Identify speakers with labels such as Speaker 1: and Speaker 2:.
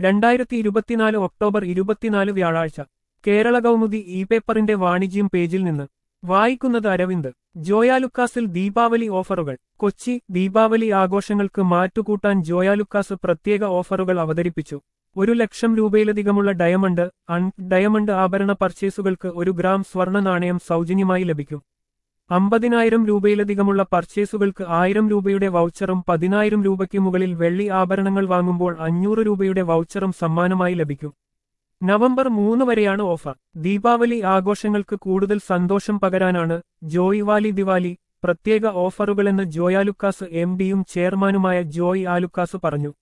Speaker 1: രണ്ടായിരത്തി ഇരുപത്തിനാല് ഒക്ടോബർ ഇരുപത്തിനാല് വ്യാഴാഴ്ച കേരള കൗമുദി ഇ പേപ്പറിന്റെ വാണിജ്യം പേജിൽ നിന്ന് വായിക്കുന്നത് അരവിന്ദ് ജോയാലുക്കാസിൽ ദീപാവലി ഓഫറുകൾ കൊച്ചി ദീപാവലി ആഘോഷങ്ങൾക്ക് മാറ്റുകൂട്ടാൻ ജോയാലുക്കാസ് പ്രത്യേക ഓഫറുകൾ അവതരിപ്പിച്ചു ഒരു ലക്ഷം രൂപയിലധികമുള്ള ഡയമണ്ട് അൺ ഡയമണ്ട് ആഭരണ പർച്ചേസുകൾക്ക് ഒരു ഗ്രാം സ്വർണ്ണ നാണയം സൗജന്യമായി ലഭിക്കും അമ്പതിനായിരം രൂപയിലധികമുള്ള പർച്ചേസുകൾക്ക് ആയിരം രൂപയുടെ വൗച്ചറും പതിനായിരം രൂപയ്ക്ക് മുകളിൽ വെള്ളി ആഭരണങ്ങൾ വാങ്ങുമ്പോൾ അഞ്ഞൂറ് രൂപയുടെ വൗച്ചറും സമ്മാനമായി ലഭിക്കും നവംബർ മൂന്ന് വരെയാണ് ഓഫർ ദീപാവലി ആഘോഷങ്ങൾക്ക് കൂടുതൽ സന്തോഷം പകരാനാണ് ജോയ് വാലി ദിവാലി പ്രത്യേക ഓഫറുകളെന്ന് ജോയാലുക്കാസ് എം ഡിയും ചെയർമാനുമായ ജോയ് ആലുക്കാസ് പറഞ്ഞു